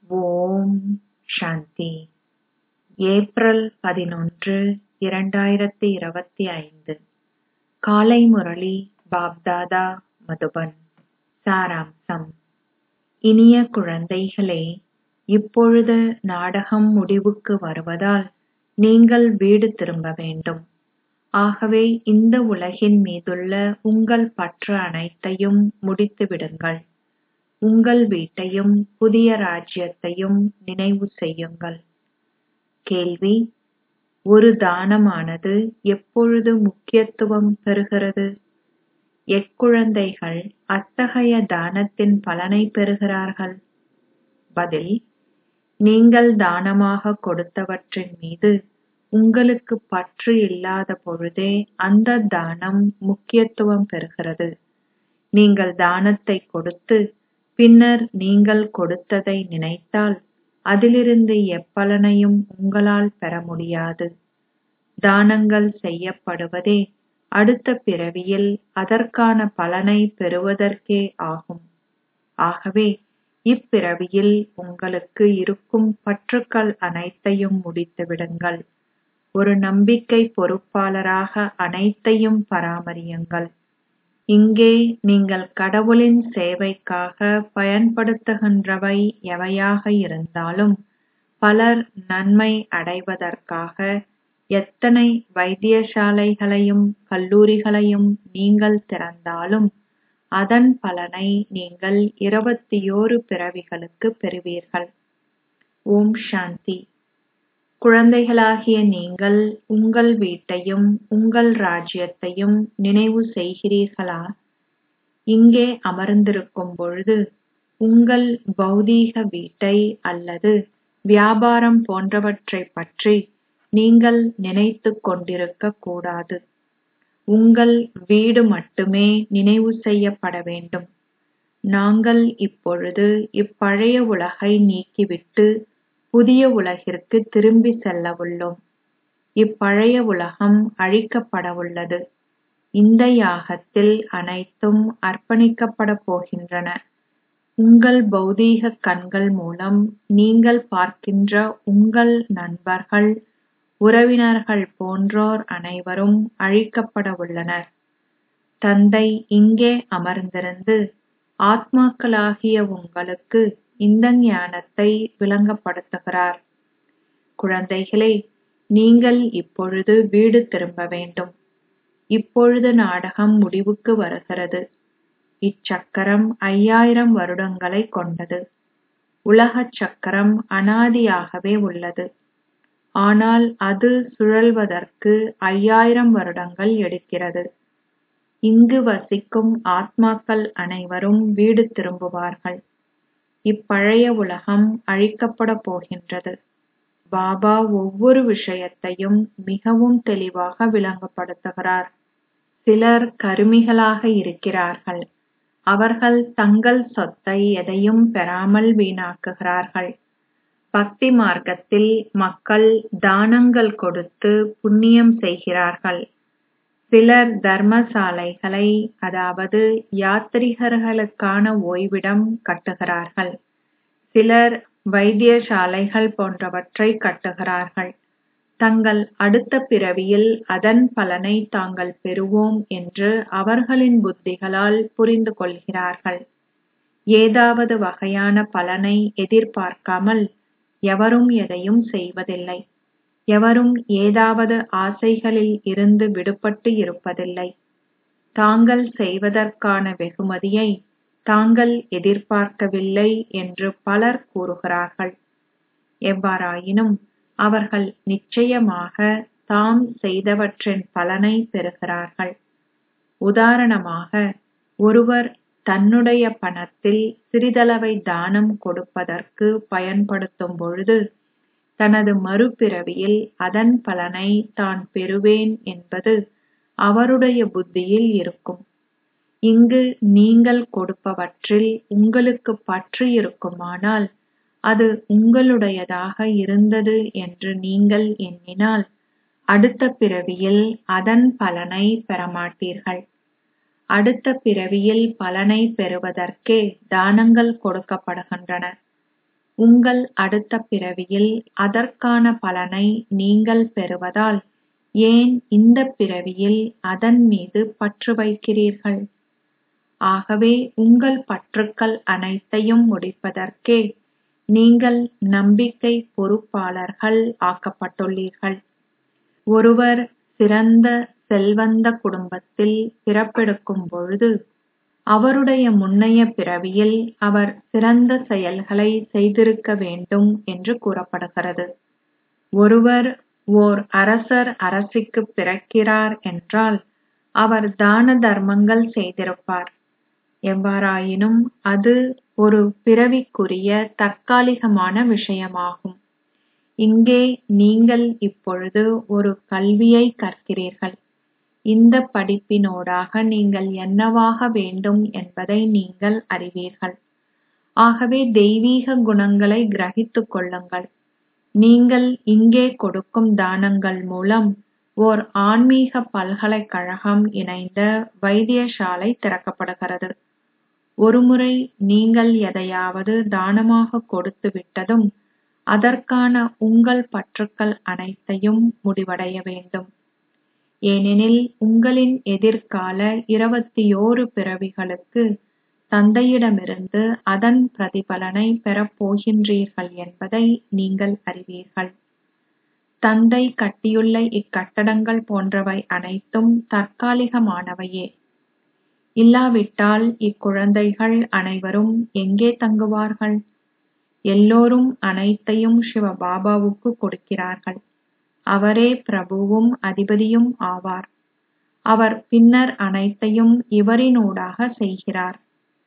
ஓம் சாந்தி April பதினொன்று இரண்டாயிரத்தி இருபத்தி ஐந்து காலை முரளி பாப்தாதா மதுபன் சாராம்சம் இனிய குழந்தைகளே இப்பொழுது நாடகம் முடிவுக்கு வருவதால் நீங்கள் வீடு திரும்ப வேண்டும் ஆகவே இந்த உலகின் மீதுள்ள உங்கள் பற்று அனைத்தையும் முடித்து விடுங்கள் உங்கள் வீட்டையும் புதிய ராஜ்யத்தையும் நினைவு செய்யுங்கள் கேள்வி ஒரு தானமானது எப்பொழுது முக்கியத்துவம் பெறுகிறது எக்குழந்தைகள் அத்தகைய தானத்தின் பலனை பெறுகிறார்கள் பதில் நீங்கள் தானமாக கொடுத்தவற்றின் மீது உங்களுக்கு பற்று இல்லாத பொழுதே அந்த தானம் முக்கியத்துவம் பெறுகிறது நீங்கள் தானத்தை கொடுத்து பின்னர் நீங்கள் கொடுத்ததை நினைத்தால் அதிலிருந்து எப்பலனையும் உங்களால் பெற முடியாது தானங்கள் செய்யப்படுவதே அடுத்த பிறவியில் அதற்கான பலனை பெறுவதற்கே ஆகும் ஆகவே இப்பிறவியில் உங்களுக்கு இருக்கும் பற்றுக்கள் அனைத்தையும் முடித்து விடுங்கள் ஒரு நம்பிக்கை பொறுப்பாளராக அனைத்தையும் பராமரியுங்கள் இங்கே நீங்கள் கடவுளின் சேவைக்காக பயன்படுத்துகின்றவை எவையாக இருந்தாலும் பலர் நன்மை அடைவதற்காக எத்தனை வைத்தியசாலைகளையும் கல்லூரிகளையும் நீங்கள் திறந்தாலும் அதன் பலனை நீங்கள் இருபத்தியோரு பிறவிகளுக்கு பெறுவீர்கள் ஓம் சாந்தி குழந்தைகளாகிய நீங்கள் உங்கள் வீட்டையும் உங்கள் ராஜ்யத்தையும் நினைவு செய்கிறீர்களா இங்கே அமர்ந்திருக்கும் பொழுது உங்கள் பௌதீக வீட்டை அல்லது வியாபாரம் போன்றவற்றைப் பற்றி நீங்கள் நினைத்துக் கொண்டிருக்கக் கூடாது உங்கள் வீடு மட்டுமே நினைவு செய்யப்பட வேண்டும் நாங்கள் இப்பொழுது இப்பழைய உலகை நீக்கிவிட்டு புதிய உலகிற்கு திரும்பி செல்லவுள்ளோம் இப்பழைய உலகம் அழிக்கப்படவுள்ளது இந்த யாகத்தில் அனைத்தும் அர்ப்பணிக்கப்படப் போகின்றன உங்கள் பௌதீக கண்கள் மூலம் நீங்கள் பார்க்கின்ற உங்கள் நண்பர்கள் உறவினர்கள் போன்றோர் அனைவரும் அழிக்கப்படவுள்ளனர் தந்தை இங்கே அமர்ந்திருந்து ஆத்மாக்களாகிய உங்களுக்கு இந்த ஞானத்தை விளங்கப்படுத்துகிறார் குழந்தைகளே நீங்கள் இப்பொழுது வீடு திரும்ப வேண்டும் இப்பொழுது நாடகம் முடிவுக்கு வருகிறது இச்சக்கரம் ஐயாயிரம் வருடங்களை கொண்டது உலகச் சக்கரம் அனாதியாகவே உள்ளது ஆனால் அது சுழல்வதற்கு ஐயாயிரம் வருடங்கள் எடுக்கிறது இங்கு வசிக்கும் ஆத்மாக்கள் அனைவரும் வீடு திரும்புவார்கள் இப்பழைய உலகம் அழிக்கப்படப் போகின்றது பாபா ஒவ்வொரு விஷயத்தையும் மிகவும் தெளிவாக விளங்கப்படுத்துகிறார் சிலர் கருமிகளாக இருக்கிறார்கள் அவர்கள் தங்கள் சொத்தை எதையும் பெறாமல் வீணாக்குகிறார்கள் பக்தி மார்க்கத்தில் மக்கள் தானங்கள் கொடுத்து புண்ணியம் செய்கிறார்கள் சிலர் தர்மசாலைகளை அதாவது யாத்திரிகர்களுக்கான ஓய்விடம் கட்டுகிறார்கள் சிலர் வைத்தியசாலைகள் போன்றவற்றை கட்டுகிறார்கள் தங்கள் அடுத்த பிறவியில் அதன் பலனை தாங்கள் பெறுவோம் என்று அவர்களின் புத்திகளால் புரிந்து கொள்கிறார்கள் ஏதாவது வகையான பலனை எதிர்பார்க்காமல் எவரும் எதையும் செய்வதில்லை எவரும் ஏதாவது ஆசைகளில் இருந்து விடுபட்டு இருப்பதில்லை தாங்கள் செய்வதற்கான வெகுமதியை தாங்கள் எதிர்பார்க்கவில்லை என்று பலர் கூறுகிறார்கள் எவ்வாறாயினும் அவர்கள் நிச்சயமாக தாம் செய்தவற்றின் பலனை பெறுகிறார்கள் உதாரணமாக ஒருவர் தன்னுடைய பணத்தில் சிறிதளவை தானம் கொடுப்பதற்கு பயன்படுத்தும் பொழுது தனது மறுபிறவியில் அதன் பலனை தான் பெறுவேன் என்பது அவருடைய புத்தியில் இருக்கும் இங்கு நீங்கள் கொடுப்பவற்றில் உங்களுக்கு பற்று இருக்குமானால் அது உங்களுடையதாக இருந்தது என்று நீங்கள் எண்ணினால் அடுத்த பிறவியில் அதன் பலனை பெறமாட்டீர்கள் அடுத்த பிறவியில் பலனை பெறுவதற்கே தானங்கள் கொடுக்கப்படுகின்றன உங்கள் அடுத்த பிறவியில் அதற்கான பலனை நீங்கள் பெறுவதால் ஏன் இந்த பிறவியில் அதன் மீது பற்று வைக்கிறீர்கள் ஆகவே உங்கள் பற்றுக்கள் அனைத்தையும் முடிப்பதற்கே நீங்கள் நம்பிக்கை பொறுப்பாளர்கள் ஆக்கப்பட்டுள்ளீர்கள் ஒருவர் சிறந்த செல்வந்த குடும்பத்தில் பிறப்பெடுக்கும் பொழுது அவருடைய முன்னைய பிறவியில் அவர் சிறந்த செயல்களை செய்திருக்க வேண்டும் என்று கூறப்படுகிறது ஒருவர் ஓர் அரசர் அரசிக்கு பிறக்கிறார் என்றால் அவர் தான தர்மங்கள் செய்திருப்பார் எவ்வாறாயினும் அது ஒரு பிறவிக்குரிய தற்காலிகமான விஷயமாகும் இங்கே நீங்கள் இப்பொழுது ஒரு கல்வியை கற்கிறீர்கள் இந்த படிப்பினூடாக நீங்கள் என்னவாக வேண்டும் என்பதை நீங்கள் அறிவீர்கள் ஆகவே தெய்வீக குணங்களை கிரகித்துக் கொள்ளுங்கள் நீங்கள் இங்கே கொடுக்கும் தானங்கள் மூலம் ஓர் ஆன்மீக பல்கலைக்கழகம் இணைந்த வைத்தியசாலை திறக்கப்படுகிறது ஒருமுறை நீங்கள் எதையாவது தானமாக கொடுத்து விட்டதும் அதற்கான உங்கள் பற்றுக்கள் அனைத்தையும் முடிவடைய வேண்டும் ஏனெனில் உங்களின் எதிர்கால இருபத்தியோரு பிறவிகளுக்கு தந்தையிடமிருந்து அதன் பிரதிபலனை பெறப் போகின்றீர்கள் என்பதை நீங்கள் அறிவீர்கள் தந்தை கட்டியுள்ள இக்கட்டடங்கள் போன்றவை அனைத்தும் தற்காலிகமானவையே இல்லாவிட்டால் இக்குழந்தைகள் அனைவரும் எங்கே தங்குவார்கள் எல்லோரும் அனைத்தையும் சிவபாபாவுக்கு கொடுக்கிறார்கள் அவரே பிரபுவும் அதிபதியும் ஆவார் அவர் பின்னர் அனைத்தையும் இவரினூடாக செய்கிறார்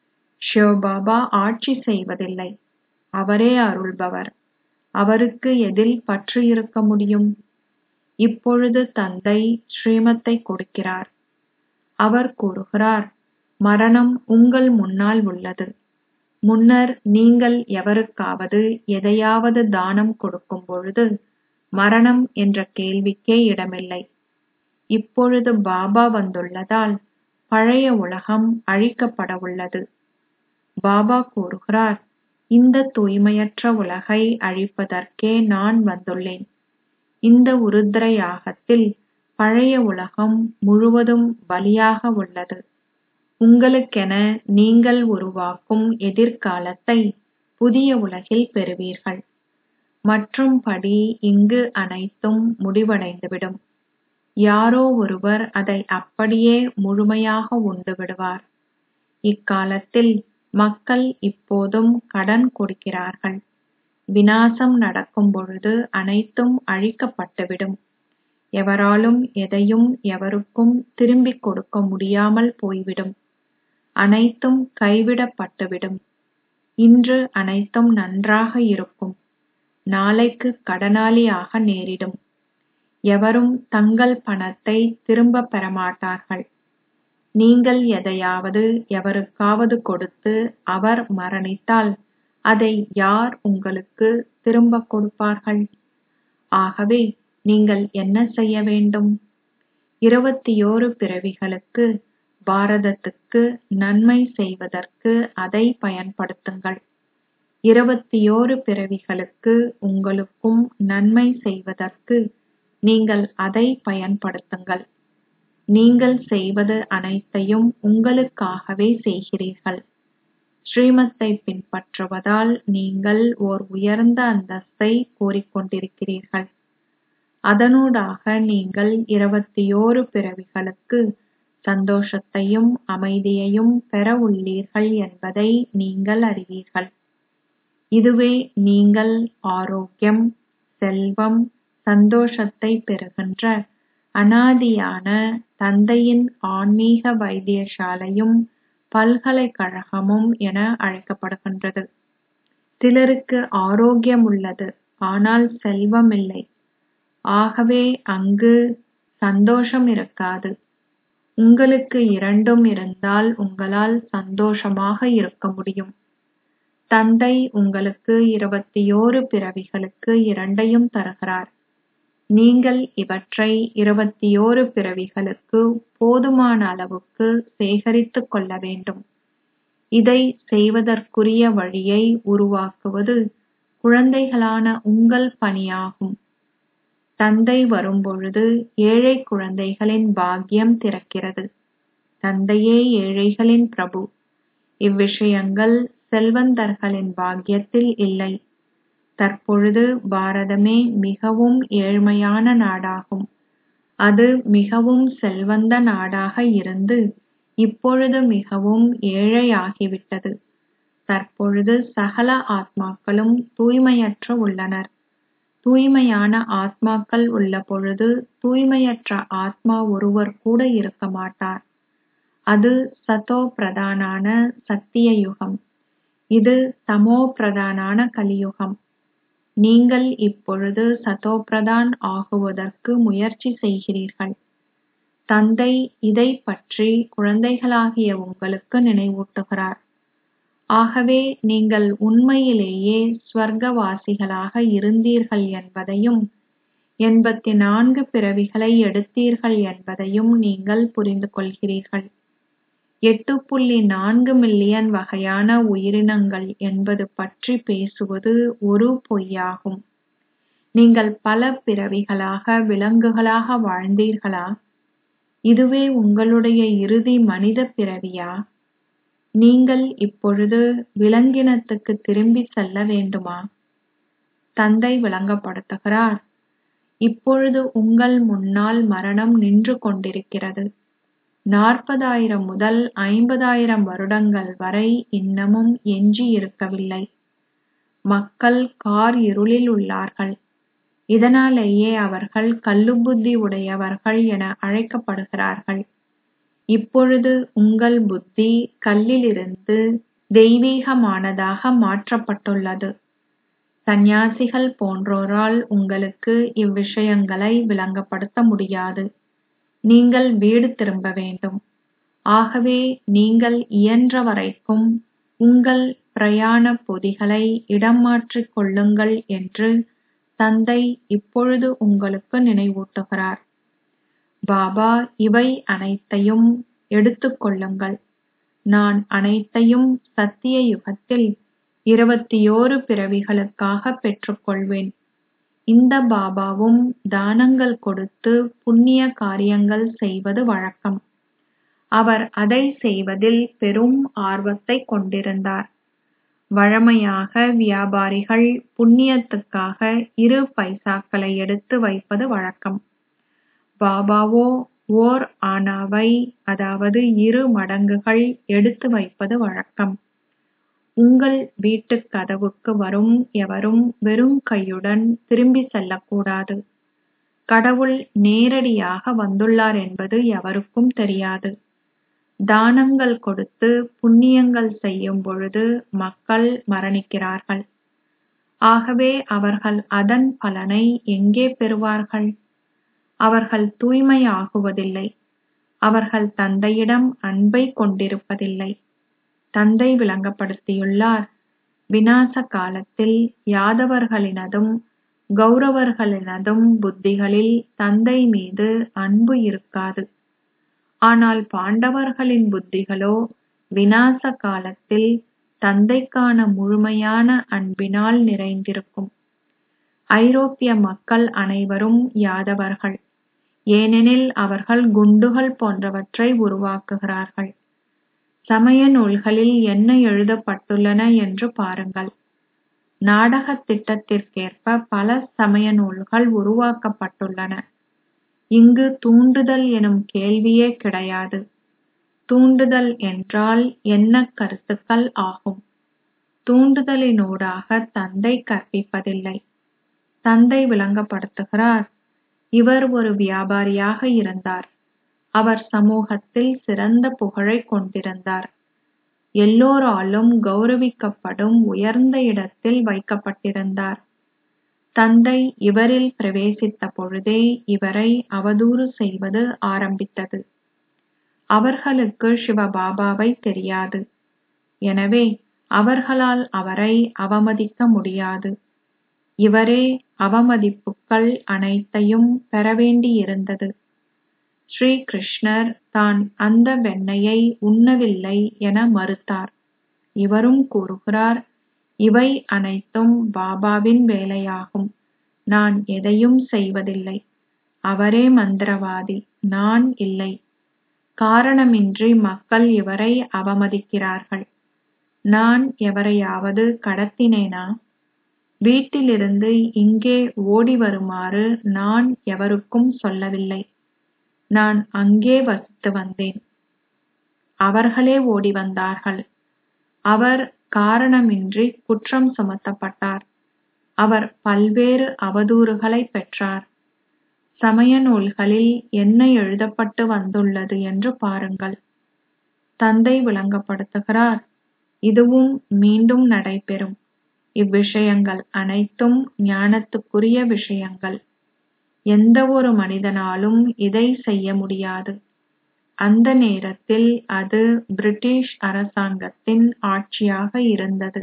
சிவபாபா ஆட்சி செய்வதில்லை அவரே அருள்பவர் அவருக்கு எதில் பற்று இருக்க முடியும் இப்பொழுது தந்தை ஸ்ரீமத்தை கொடுக்கிறார் அவர் கூறுகிறார் மரணம் உங்கள் முன்னால் உள்ளது முன்னர் நீங்கள் எவருக்காவது எதையாவது தானம் கொடுக்கும் பொழுது மரணம் என்ற கேள்விக்கே இடமில்லை இப்பொழுது பாபா வந்துள்ளதால் பழைய உலகம் அழிக்கப்பட உள்ளது பாபா கூறுகிறார் இந்த தூய்மையற்ற உலகை அழிப்பதற்கே நான் வந்துள்ளேன் இந்த உருத்திர யாகத்தில் பழைய உலகம் முழுவதும் பலியாக உள்ளது உங்களுக்கென நீங்கள் உருவாக்கும் எதிர்காலத்தை புதிய உலகில் பெறுவீர்கள் மற்றும்படி இங்கு அனைத்தும் முடிவடைந்துவிடும் யாரோ ஒருவர் அதை அப்படியே முழுமையாக உண்டு விடுவார் இக்காலத்தில் மக்கள் இப்போதும் கடன் கொடுக்கிறார்கள் விநாசம் நடக்கும் பொழுது அனைத்தும் அழிக்கப்பட்டுவிடும் எவராலும் எதையும் எவருக்கும் திரும்பிக் கொடுக்க முடியாமல் போய்விடும் அனைத்தும் கைவிடப்பட்டுவிடும் இன்று அனைத்தும் நன்றாக இருக்கும் நாளைக்கு கடனாளியாக நேரிடும் எவரும் தங்கள் பணத்தை திரும்பப் பெறமாட்டார்கள் நீங்கள் எதையாவது எவருக்காவது கொடுத்து அவர் மரணித்தால் அதை யார் உங்களுக்கு திரும்பக் கொடுப்பார்கள் ஆகவே நீங்கள் என்ன செய்ய வேண்டும் இருபத்தியோரு பிறவிகளுக்கு பாரதத்துக்கு நன்மை செய்வதற்கு அதை பயன்படுத்துங்கள் இருபத்தியோரு பிறவிகளுக்கு உங்களுக்கும் நன்மை செய்வதற்கு நீங்கள் அதை பயன்படுத்துங்கள் நீங்கள் செய்வது அனைத்தையும் உங்களுக்காகவே செய்கிறீர்கள் ஸ்ரீமத்தை பின்பற்றுவதால் நீங்கள் ஓர் உயர்ந்த அந்தஸ்தை கோரிக்கொண்டிருக்கிறீர்கள் அதனூடாக நீங்கள் இருபத்தியோரு பிறவிகளுக்கு சந்தோஷத்தையும் அமைதியையும் பெற உள்ளீர்கள் என்பதை நீங்கள் அறிவீர்கள் இதுவே நீங்கள் ஆரோக்கியம் செல்வம் சந்தோஷத்தை பெறுகின்ற அனாதியான தந்தையின் ஆன்மீக வைத்தியசாலையும் பல்கலைக்கழகமும் என அழைக்கப்படுகின்றது சிலருக்கு ஆரோக்கியம் உள்ளது ஆனால் செல்வம் இல்லை ஆகவே அங்கு சந்தோஷம் இருக்காது உங்களுக்கு இரண்டும் இருந்தால் உங்களால் சந்தோஷமாக இருக்க முடியும் தந்தை உங்களுக்கு இருபத்தியோரு பிறவிகளுக்கு இரண்டையும் தருகிறார் நீங்கள் இவற்றை இருபத்தியோரு பிறவிகளுக்கு போதுமான அளவுக்கு சேகரித்துக் கொள்ள வேண்டும் இதை செய்வதற்குரிய வழியை உருவாக்குவது குழந்தைகளான உங்கள் பணியாகும் தந்தை வரும்பொழுது ஏழை குழந்தைகளின் பாக்கியம் திறக்கிறது தந்தையே ஏழைகளின் பிரபு இவ்விஷயங்கள் செல்வந்தர்களின் பாக்கியத்தில் இல்லை தற்பொழுது பாரதமே மிகவும் ஏழ்மையான நாடாகும் அது மிகவும் செல்வந்த நாடாக இருந்து இப்பொழுது மிகவும் ஏழையாகிவிட்டது தற்பொழுது சகல ஆத்மாக்களும் தூய்மையற்ற உள்ளனர் தூய்மையான ஆத்மாக்கள் உள்ள பொழுது தூய்மையற்ற ஆத்மா ஒருவர் கூட இருக்க மாட்டார் அது சதோ பிரதானான சத்திய யுகம் இது தமோ பிரதானான கலியுகம் நீங்கள் இப்பொழுது சதோபிரதான் ஆகுவதற்கு முயற்சி செய்கிறீர்கள் தந்தை இதைப் பற்றி குழந்தைகளாகிய உங்களுக்கு நினைவூட்டுகிறார் ஆகவே நீங்கள் உண்மையிலேயே ஸ்வர்க்கவாசிகளாக இருந்தீர்கள் என்பதையும் எண்பத்தி நான்கு பிறவிகளை எடுத்தீர்கள் என்பதையும் நீங்கள் புரிந்து கொள்கிறீர்கள் எட்டு புள்ளி நான்கு மில்லியன் வகையான உயிரினங்கள் என்பது பற்றி பேசுவது ஒரு பொய்யாகும் நீங்கள் பல பிறவிகளாக விலங்குகளாக வாழ்ந்தீர்களா இதுவே உங்களுடைய இறுதி மனித பிறவியா நீங்கள் இப்பொழுது விலங்கினத்துக்கு திரும்பி செல்ல வேண்டுமா தந்தை விளங்கப்படுத்துகிறார் இப்பொழுது உங்கள் முன்னால் மரணம் நின்று கொண்டிருக்கிறது நாற்பதாயிரம் முதல் ஐம்பதாயிரம் வருடங்கள் வரை இன்னமும் எஞ்சி இருக்கவில்லை மக்கள் கார் இருளில் உள்ளார்கள் இதனாலேயே அவர்கள் கல்லுபுத்தி உடையவர்கள் என அழைக்கப்படுகிறார்கள் இப்பொழுது உங்கள் புத்தி கல்லிலிருந்து தெய்வீகமானதாக மாற்றப்பட்டுள்ளது சந்நியாசிகள் போன்றோரால் உங்களுக்கு இவ்விஷயங்களை விளங்கப்படுத்த முடியாது நீங்கள் வீடு திரும்ப வேண்டும் ஆகவே நீங்கள் இயன்ற வரைக்கும் உங்கள் பிரயாண பொதிகளை இடம் மாற்றிக் கொள்ளுங்கள் என்று தந்தை இப்பொழுது உங்களுக்கு நினைவூட்டுகிறார் பாபா இவை அனைத்தையும் எடுத்துக் கொள்ளுங்கள் நான் அனைத்தையும் சத்திய யுகத்தில் இருபத்தியோரு பிறவிகளுக்காக பெற்றுக்கொள்வேன் இந்த பாபாவும் தானங்கள் கொடுத்து புண்ணிய காரியங்கள் செய்வது வழக்கம் அவர் அதை செய்வதில் பெரும் ஆர்வத்தை கொண்டிருந்தார் வழமையாக வியாபாரிகள் புண்ணியத்துக்காக இரு பைசாக்களை எடுத்து வைப்பது வழக்கம் பாபாவோ ஓர் ஆனாவை அதாவது இரு மடங்குகள் எடுத்து வைப்பது வழக்கம் உங்கள் வீட்டுக் கதவுக்கு வரும் எவரும் வெறும் கையுடன் திரும்பி செல்லக்கூடாது கடவுள் நேரடியாக வந்துள்ளார் என்பது எவருக்கும் தெரியாது தானங்கள் கொடுத்து புண்ணியங்கள் செய்யும் பொழுது மக்கள் மரணிக்கிறார்கள் ஆகவே அவர்கள் அதன் பலனை எங்கே பெறுவார்கள் அவர்கள் தூய்மையாகுவதில்லை அவர்கள் தந்தையிடம் அன்பை கொண்டிருப்பதில்லை தந்தை விளங்கப்படுத்தியுள்ளார் விநாச காலத்தில் யாதவர்களினதும் கௌரவர்களினதும் புத்திகளில் தந்தை மீது அன்பு இருக்காது ஆனால் பாண்டவர்களின் புத்திகளோ விநாச காலத்தில் தந்தைக்கான முழுமையான அன்பினால் நிறைந்திருக்கும் ஐரோப்பிய மக்கள் அனைவரும் யாதவர்கள் ஏனெனில் அவர்கள் குண்டுகள் போன்றவற்றை உருவாக்குகிறார்கள் சமய நூல்களில் என்ன எழுதப்பட்டுள்ளன என்று பாருங்கள் நாடகத் திட்டத்திற்கேற்ப பல சமய நூல்கள் உருவாக்கப்பட்டுள்ளன இங்கு தூண்டுதல் எனும் கேள்வியே கிடையாது தூண்டுதல் என்றால் என்ன கருத்துக்கள் ஆகும் தூண்டுதலினூடாக தந்தை கற்பிப்பதில்லை தந்தை விளங்கப்படுத்துகிறார் இவர் ஒரு வியாபாரியாக இருந்தார் அவர் சமூகத்தில் சிறந்த புகழைக் கொண்டிருந்தார் எல்லோராலும் கௌரவிக்கப்படும் உயர்ந்த இடத்தில் வைக்கப்பட்டிருந்தார் தந்தை இவரில் பிரவேசித்த பொழுதே இவரை அவதூறு செய்வது ஆரம்பித்தது அவர்களுக்கு சிவபாபாவை தெரியாது எனவே அவர்களால் அவரை அவமதிக்க முடியாது இவரே அவமதிப்புக்கள் அனைத்தையும் பெற வேண்டியிருந்தது ஸ்ரீ கிருஷ்ணர் தான் அந்த வெண்ணெயை உண்ணவில்லை என மறுத்தார் இவரும் கூறுகிறார் இவை அனைத்தும் பாபாவின் வேலையாகும் நான் எதையும் செய்வதில்லை அவரே மந்திரவாதி நான் இல்லை காரணமின்றி மக்கள் இவரை அவமதிக்கிறார்கள் நான் எவரையாவது கடத்தினேனா வீட்டிலிருந்து இங்கே ஓடி வருமாறு நான் எவருக்கும் சொல்லவில்லை நான் அங்கே வசித்து வந்தேன் அவர்களே ஓடி வந்தார்கள் அவர் காரணமின்றி குற்றம் சுமத்தப்பட்டார் அவர் பல்வேறு அவதூறுகளை பெற்றார் சமய நூல்களில் என்ன எழுதப்பட்டு வந்துள்ளது என்று பாருங்கள் தந்தை விளங்கப்படுத்துகிறார் இதுவும் மீண்டும் நடைபெறும் இவ்விஷயங்கள் அனைத்தும் ஞானத்துக்குரிய விஷயங்கள் எந்த ஒரு மனிதனாலும் இதை செய்ய முடியாது அந்த நேரத்தில் அது பிரிட்டிஷ் அரசாங்கத்தின் ஆட்சியாக இருந்தது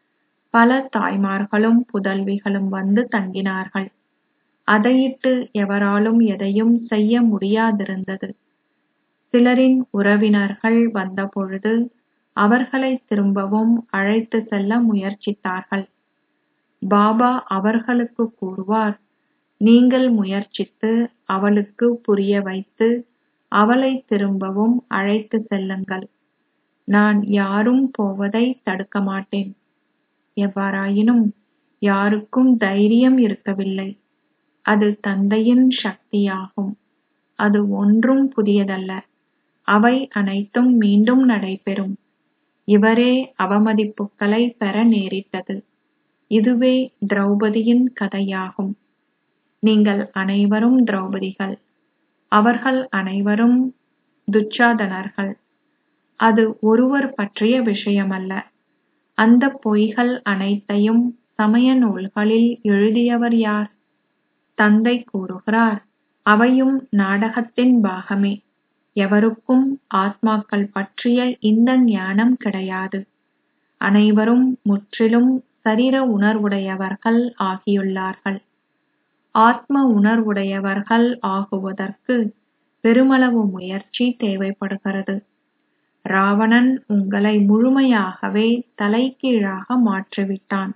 பல தாய்மார்களும் புதல்விகளும் வந்து தங்கினார்கள் அதையிட்டு எவராலும் எதையும் செய்ய முடியாதிருந்தது சிலரின் உறவினர்கள் வந்தபொழுது அவர்களை திரும்பவும் அழைத்து செல்ல முயற்சித்தார்கள் பாபா அவர்களுக்கு கூறுவார் நீங்கள் முயற்சித்து அவளுக்கு புரிய வைத்து அவளை திரும்பவும் அழைத்து செல்லுங்கள் நான் யாரும் போவதை தடுக்க மாட்டேன் எவ்வாறாயினும் யாருக்கும் தைரியம் இருக்கவில்லை அது தந்தையின் சக்தியாகும் அது ஒன்றும் புதியதல்ல அவை அனைத்தும் மீண்டும் நடைபெறும் இவரே அவமதிப்புகளை பெற நேரிட்டது இதுவே திரௌபதியின் கதையாகும் நீங்கள் அனைவரும் திரௌபதிகள் அவர்கள் அனைவரும் துச்சாதனர்கள் அது ஒருவர் பற்றிய விஷயமல்ல அந்த பொய்கள் அனைத்தையும் சமய நூல்களில் எழுதியவர் யார் தந்தை கூறுகிறார் அவையும் நாடகத்தின் பாகமே எவருக்கும் ஆத்மாக்கள் பற்றிய இந்த ஞானம் கிடையாது அனைவரும் முற்றிலும் சரீர உணர்வுடையவர்கள் ஆகியுள்ளார்கள் ஆத்ம உணர்வுடையவர்கள் ஆகுவதற்கு பெருமளவு முயற்சி தேவைப்படுகிறது ராவணன் உங்களை முழுமையாகவே தலைகீழாக மாற்றிவிட்டான்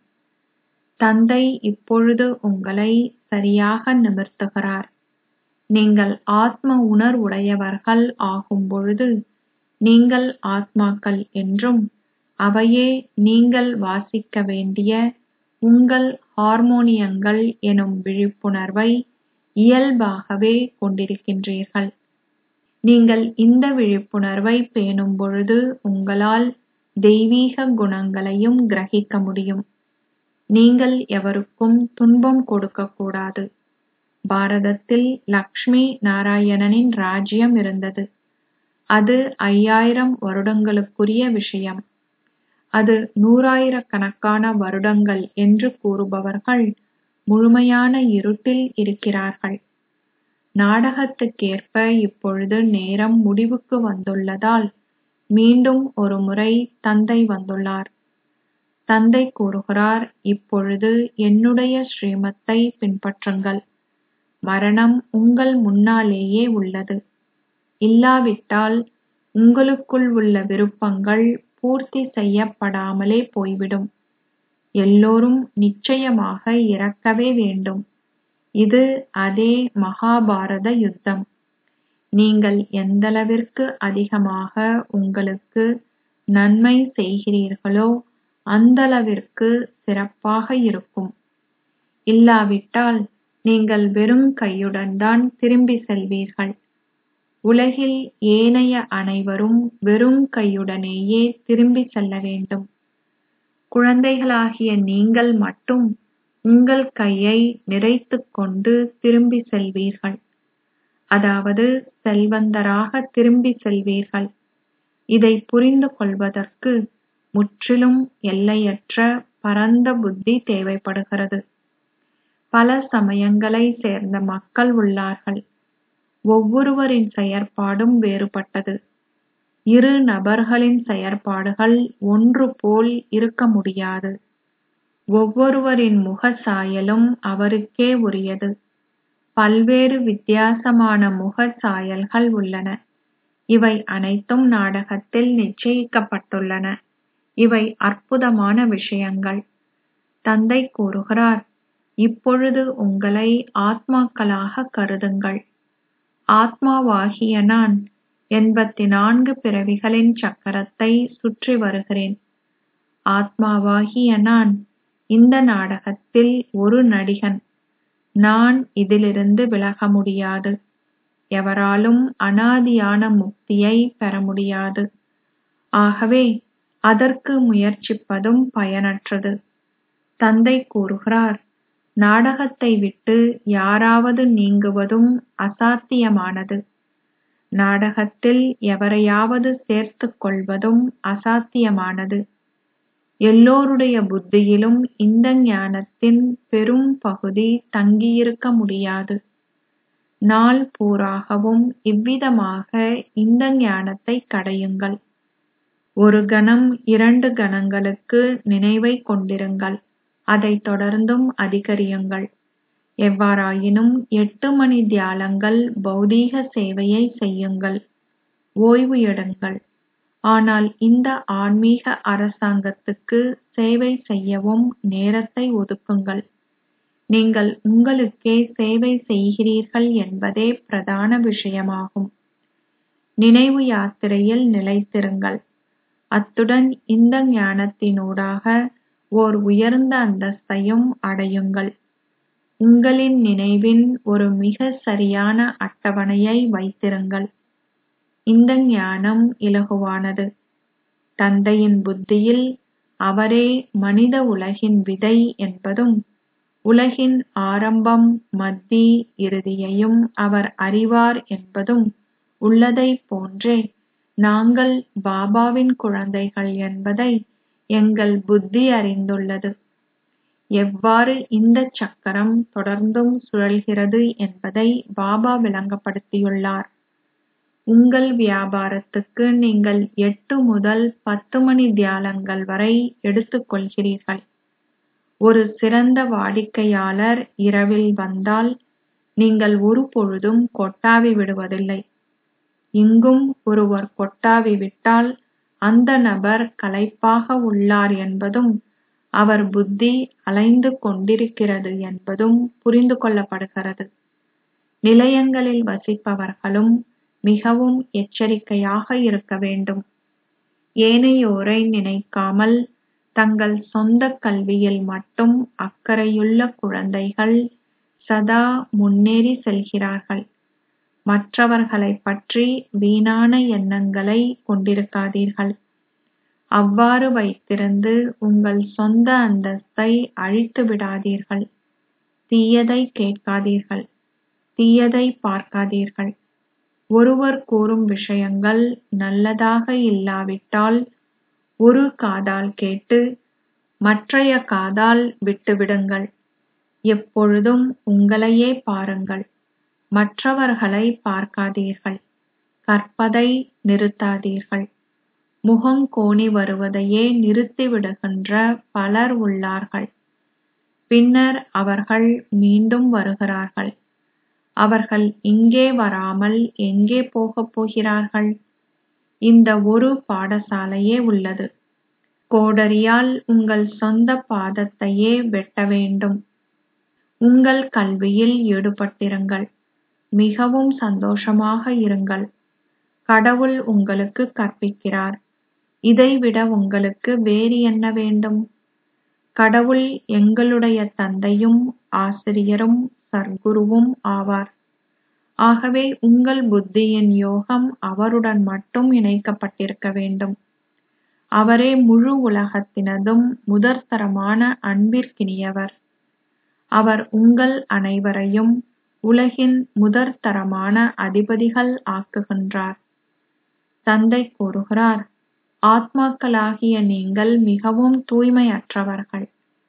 தந்தை இப்பொழுது உங்களை சரியாக நிமிர்த்துகிறார் நீங்கள் ஆத்ம உணர்வுடையவர்கள் ஆகும் பொழுது நீங்கள் ஆத்மாக்கள் என்றும் அவையே நீங்கள் வாசிக்க வேண்டிய உங்கள் ஹார்மோனியங்கள் எனும் விழிப்புணர்வை இயல்பாகவே கொண்டிருக்கின்றீர்கள் நீங்கள் இந்த விழிப்புணர்வை பேணும் பொழுது உங்களால் தெய்வீக குணங்களையும் கிரகிக்க முடியும் நீங்கள் எவருக்கும் துன்பம் கொடுக்கக்கூடாது பாரதத்தில் லக்ஷ்மி நாராயணனின் ராஜ்யம் இருந்தது அது ஐயாயிரம் வருடங்களுக்குரிய விஷயம் அது நூறாயிரக்கணக்கான வருடங்கள் என்று கூறுபவர்கள் முழுமையான இருட்டில் இருக்கிறார்கள் நாடகத்துக்கேற்ப இப்பொழுது நேரம் முடிவுக்கு வந்துள்ளதால் மீண்டும் ஒரு முறை தந்தை வந்துள்ளார் தந்தை கூறுகிறார் இப்பொழுது என்னுடைய ஸ்ரீமத்தை பின்பற்றுங்கள் மரணம் உங்கள் முன்னாலேயே உள்ளது இல்லாவிட்டால் உங்களுக்குள் உள்ள விருப்பங்கள் பூர்த்தி செய்யப்படாமலே போய்விடும் எல்லோரும் நிச்சயமாக இறக்கவே வேண்டும் இது அதே மகாபாரத யுத்தம் நீங்கள் எந்தளவிற்கு அதிகமாக உங்களுக்கு நன்மை செய்கிறீர்களோ அந்தளவிற்கு சிறப்பாக இருக்கும் இல்லாவிட்டால் நீங்கள் வெறும் கையுடன் தான் திரும்பி செல்வீர்கள் உலகில் ஏனைய அனைவரும் வெறும் கையுடனேயே திரும்பி செல்ல வேண்டும் குழந்தைகளாகிய நீங்கள் மட்டும் உங்கள் கையை நிறைத்துக் கொண்டு திரும்பி செல்வீர்கள் அதாவது செல்வந்தராக திரும்பி செல்வீர்கள் இதை புரிந்து கொள்வதற்கு முற்றிலும் எல்லையற்ற பரந்த புத்தி தேவைப்படுகிறது பல சமயங்களை சேர்ந்த மக்கள் உள்ளார்கள் ஒவ்வொருவரின் செயற்பாடும் வேறுபட்டது இரு நபர்களின் செயற்பாடுகள் ஒன்று போல் இருக்க முடியாது ஒவ்வொருவரின் முக சாயலும் அவருக்கே உரியது பல்வேறு வித்தியாசமான முக சாயல்கள் உள்ளன இவை அனைத்தும் நாடகத்தில் நிச்சயிக்கப்பட்டுள்ளன இவை அற்புதமான விஷயங்கள் தந்தை கூறுகிறார் இப்பொழுது உங்களை ஆத்மாக்களாக கருதுங்கள் ஆத்மாவாகிய நான் எண்பத்தி நான்கு பிறவிகளின் சக்கரத்தை சுற்றி வருகிறேன் ஆத்மாவாகிய நான் இந்த நாடகத்தில் ஒரு நடிகன் நான் இதிலிருந்து விலக முடியாது எவராலும் அனாதியான முக்தியை பெற முடியாது ஆகவே அதற்கு முயற்சிப்பதும் பயனற்றது தந்தை கூறுகிறார் நாடகத்தை விட்டு யாராவது நீங்குவதும் அசாத்தியமானது நாடகத்தில் எவரையாவது சேர்த்துக் கொள்வதும் அசாத்தியமானது எல்லோருடைய புத்தியிலும் இந்த ஞானத்தின் பெரும் பகுதி தங்கியிருக்க முடியாது நாள் பூராகவும் இவ்விதமாக இந்த ஞானத்தை கடையுங்கள் ஒரு கணம் இரண்டு கணங்களுக்கு நினைவை கொண்டிருங்கள் அதைத் தொடர்ந்தும் அதிகரியுங்கள் எவ்வாறாயினும் எட்டு மணி தியாலங்கள் பௌதீக சேவையை செய்யுங்கள் ஓய்வு எடுங்கள் ஆனால் இந்த ஆன்மீக அரசாங்கத்துக்கு சேவை செய்யவும் நேரத்தை ஒதுக்குங்கள் நீங்கள் உங்களுக்கே சேவை செய்கிறீர்கள் என்பதே பிரதான விஷயமாகும் நினைவு யாத்திரையில் நிலைத்திருங்கள் அத்துடன் இந்த ஞானத்தினூடாக ஓர் உயர்ந்த அந்தஸ்தையும் அடையுங்கள் உங்களின் நினைவின் ஒரு மிக சரியான அட்டவணையை வைத்திருங்கள் இந்த ஞானம் இலகுவானது தந்தையின் புத்தியில் அவரே மனித உலகின் விதை என்பதும் உலகின் ஆரம்பம் மத்தி இறுதியையும் அவர் அறிவார் என்பதும் உள்ளதைப் போன்றே நாங்கள் பாபாவின் குழந்தைகள் என்பதை எங்கள் புத்தி அறிந்துள்ளது எவ்வாறு இந்த சக்கரம் தொடர்ந்தும் சுழல்கிறது என்பதை பாபா விளங்கப்படுத்தியுள்ளார் உங்கள் வியாபாரத்துக்கு நீங்கள் எட்டு முதல் பத்து மணி தியாலங்கள் வரை எடுத்துக்கொள்கிறீர்கள் ஒரு சிறந்த வாடிக்கையாளர் இரவில் வந்தால் நீங்கள் ஒருபொழுதும் கொட்டாவி விடுவதில்லை இங்கும் ஒருவர் கொட்டாவி விட்டால் அந்த நபர் களைப்பாக உள்ளார் என்பதும் அவர் புத்தி அலைந்து கொண்டிருக்கிறது என்பதும் புரிந்து கொள்ளப்படுகிறது நிலையங்களில் வசிப்பவர்களும் மிகவும் எச்சரிக்கையாக இருக்க வேண்டும் ஏனையோரை நினைக்காமல் தங்கள் சொந்த கல்வியில் மட்டும் அக்கறையுள்ள குழந்தைகள் சதா முன்னேறி செல்கிறார்கள் மற்றவர்களைப் பற்றி வீணான எண்ணங்களை கொண்டிருக்காதீர்கள் அவ்வாறு வைத்திருந்து உங்கள் சொந்த அந்தஸ்தை அழித்து விடாதீர்கள் தீயதை கேட்காதீர்கள் தீயதை பார்க்காதீர்கள் ஒருவர் கூறும் விஷயங்கள் நல்லதாக இல்லாவிட்டால் ஒரு காதால் கேட்டு மற்றைய காதால் விட்டுவிடுங்கள் எப்பொழுதும் உங்களையே பாருங்கள் மற்றவர்களை பார்க்காதீர்கள் கற்பதை நிறுத்தாதீர்கள் முகங்கோணி வருவதையே நிறுத்திவிடுகின்ற பலர் உள்ளார்கள் பின்னர் அவர்கள் மீண்டும் வருகிறார்கள் அவர்கள் இங்கே வராமல் எங்கே போகப் போகிறார்கள் இந்த ஒரு பாடசாலையே உள்ளது கோடரியால் உங்கள் சொந்த பாதத்தையே வெட்ட வேண்டும் உங்கள் கல்வியில் ஈடுபட்டிருங்கள் மிகவும் சந்தோஷமாக இருங்கள் கடவுள் உங்களுக்கு கற்பிக்கிறார் இதைவிட உங்களுக்கு வேறு என்ன வேண்டும் கடவுள் எங்களுடைய தந்தையும் ஆசிரியரும் சர்க்குருவும் ஆவார் ஆகவே உங்கள் புத்தியின் யோகம் அவருடன் மட்டும் இணைக்கப்பட்டிருக்க வேண்டும் அவரே முழு உலகத்தினதும் முதற்தரமான அன்பிற்கினியவர் அவர் உங்கள் அனைவரையும் உலகின் முதற்தரமான அதிபதிகள் ஆக்குகின்றார் தந்தை கூறுகிறார் ஆத்மாக்களாகிய நீங்கள் மிகவும் தூய்மையற்றவர்கள்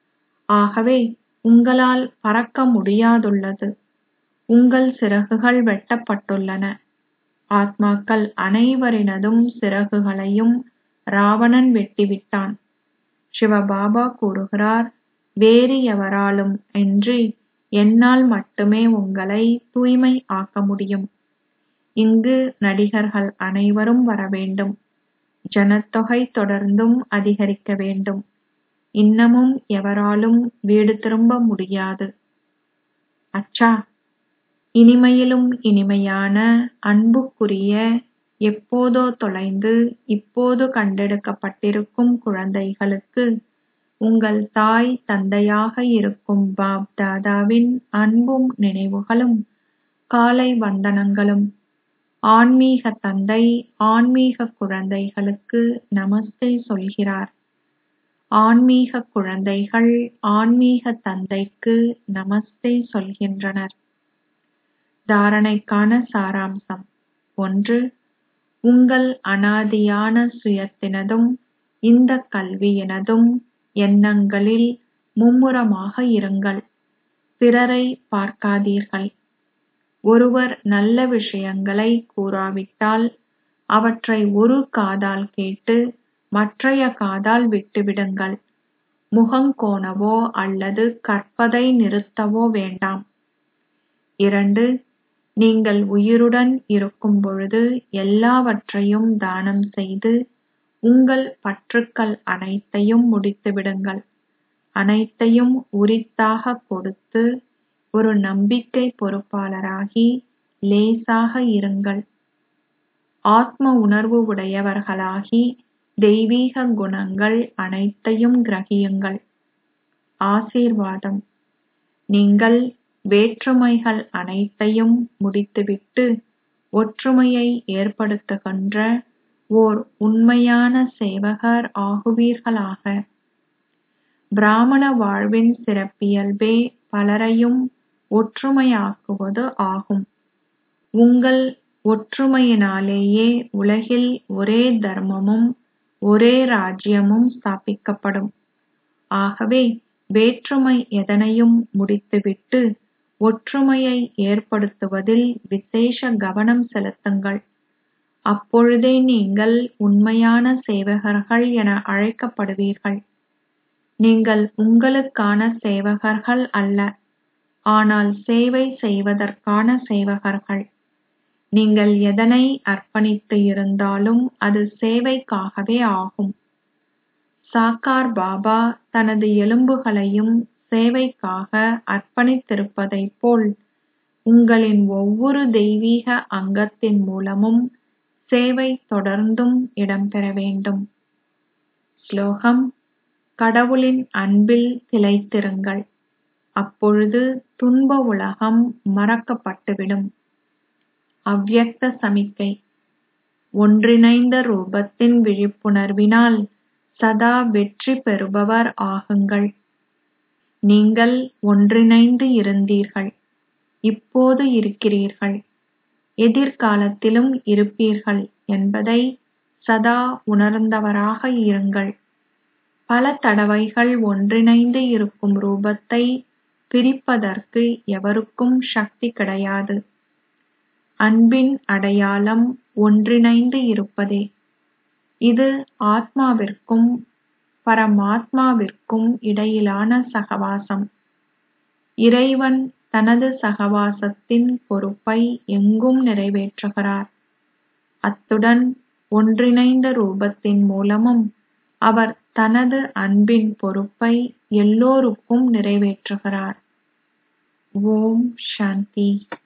ஆகவே உங்களால் பறக்க முடியாதுள்ளது உங்கள் சிறகுகள் வெட்டப்பட்டுள்ளன ஆத்மாக்கள் அனைவரினதும் சிறகுகளையும் ராவணன் வெட்டிவிட்டான் சிவபாபா கூறுகிறார் வேறு எவராலும் இன்றி என்னால் மட்டுமே உங்களை தூய்மை ஆக்க முடியும் இங்கு நடிகர்கள் அனைவரும் வரவேண்டும் ஜனத்தொகை தொடர்ந்தும் அதிகரிக்க வேண்டும் இன்னமும் எவராலும் வீடு திரும்ப முடியாது அச்சா இனிமையிலும் இனிமையான அன்புக்குரிய எப்போதோ தொலைந்து இப்போது கண்டெடுக்கப்பட்டிருக்கும் குழந்தைகளுக்கு உங்கள் தாய் தந்தையாக இருக்கும் பாப் தாதாவின் அன்பும் நினைவுகளும் காலை வந்தனங்களும் ஆன்மீக தந்தை ஆன்மீக குழந்தைகளுக்கு நமஸ்தே சொல்கிறார் ஆன்மீக குழந்தைகள் ஆன்மீக தந்தைக்கு நமஸ்தே சொல்கின்றனர் தாரணைக்கான சாராம்சம் ஒன்று உங்கள் அனாதியான சுயத்தினதும் இந்த கல்வியினதும் எண்ணங்களில் மும்முரமாக இருங்கள் பிறரை பார்க்காதீர்கள் ஒருவர் நல்ல விஷயங்களை கூறாவிட்டால் அவற்றை ஒரு காதால் கேட்டு மற்றைய காதால் விட்டுவிடுங்கள் முகங்கோணவோ அல்லது கற்பதை நிறுத்தவோ வேண்டாம் இரண்டு நீங்கள் உயிருடன் இருக்கும் பொழுது எல்லாவற்றையும் தானம் செய்து உங்கள் பற்றுக்கள் அனைத்தையும் முடித்துவிடுங்கள் அனைத்தையும் உரித்தாக கொடுத்து ஒரு நம்பிக்கை பொறுப்பாளராகி லேசாக இருங்கள் ஆத்ம உணர்வு உடையவர்களாகி தெய்வீக குணங்கள் அனைத்தையும் கிரகியுங்கள் ஆசீர்வாதம் நீங்கள் வேற்றுமைகள் அனைத்தையும் முடித்துவிட்டு ஒற்றுமையை ஏற்படுத்துகின்ற ஓர் உண்மையான சேவகர் ஆகுவீர்களாக பிராமண வாழ்வின் சிறப்பியல்பே பலரையும் ஒற்றுமையாக்குவது ஆகும் உங்கள் ஒற்றுமையினாலேயே உலகில் ஒரே தர்மமும் ஒரே ராஜ்யமும் ஸ்தாபிக்கப்படும் ஆகவே வேற்றுமை எதனையும் முடித்துவிட்டு ஒற்றுமையை ஏற்படுத்துவதில் விசேஷ கவனம் செலுத்துங்கள் அப்பொழுதே நீங்கள் உண்மையான சேவகர்கள் என அழைக்கப்படுவீர்கள் நீங்கள் உங்களுக்கான சேவகர்கள் அல்ல ஆனால் சேவை செய்வதற்கான சேவகர்கள் நீங்கள் எதனை அர்ப்பணித்து இருந்தாலும் அது சேவைக்காகவே ஆகும் சாக்கார் பாபா தனது எலும்புகளையும் சேவைக்காக அர்ப்பணித்திருப்பதைப் போல் உங்களின் ஒவ்வொரு தெய்வீக அங்கத்தின் மூலமும் சேவை தொடர்ந்தும் இடம்பெற வேண்டும் ஸ்லோகம் கடவுளின் அன்பில் திளைத்திருங்கள் அப்பொழுது துன்ப உலகம் மறக்கப்பட்டுவிடும் அவ்யக்த சமிக்கை ஒன்றிணைந்த ரூபத்தின் விழிப்புணர்வினால் சதா வெற்றி பெறுபவர் ஆகுங்கள் நீங்கள் ஒன்றிணைந்து இருந்தீர்கள் இப்போது இருக்கிறீர்கள் எதிர்காலத்திலும் இருப்பீர்கள் என்பதை சதா உணர்ந்தவராக இருங்கள் பல தடவைகள் ஒன்றிணைந்து இருக்கும் ரூபத்தை பிரிப்பதற்கு எவருக்கும் சக்தி கிடையாது அன்பின் அடையாளம் ஒன்றிணைந்து இருப்பதே இது ஆத்மாவிற்கும் பரமாத்மாவிற்கும் இடையிலான சகவாசம் இறைவன் தனது சகவாசத்தின் பொறுப்பை எங்கும் நிறைவேற்றுகிறார் அத்துடன் ஒன்றிணைந்த ரூபத்தின் மூலமும் அவர் தனது அன்பின் பொறுப்பை எல்லோருக்கும் நிறைவேற்றுகிறார் ஓம் சாந்தி